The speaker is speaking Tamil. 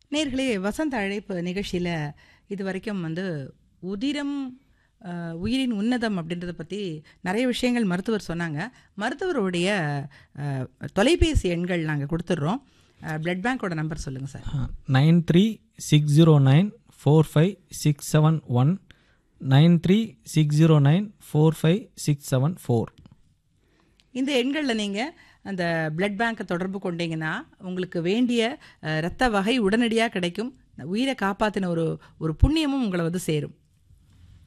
நேர்களே வசந்த அழைப்பு நிகழ்ச்சியில் இது வரைக்கும் வந்து உதிரம் அஹ், உயிரின் உன்னதம் அப்படின்றத பற்றி நிறைய விஷயங்கள் மருத்துவர் சொன்னாங்க மருத்துவருடைய அஹ், தொலைபேசி எண்கள் நாங்கள் கொடுத்துட்றோம் பிளட் பேங்க்கோட நம்பர் சொல்லுங்கள் sir nine three six zero nine four five six seven one nine three six zero nine four five six seven four இந்த எண்களில் நீங்கள் அந்த பிளட் பேங்க்கை தொடர்பு கொண்டீங்கன்னா உங்களுக்கு வேண்டிய அஹ், இரத்த வகை உடனடியாக கிடைக்கும் உயிரை காப்பாற்றின ஒரு ஒரு புண்ணியமும் உங்களை வந்து சேரும்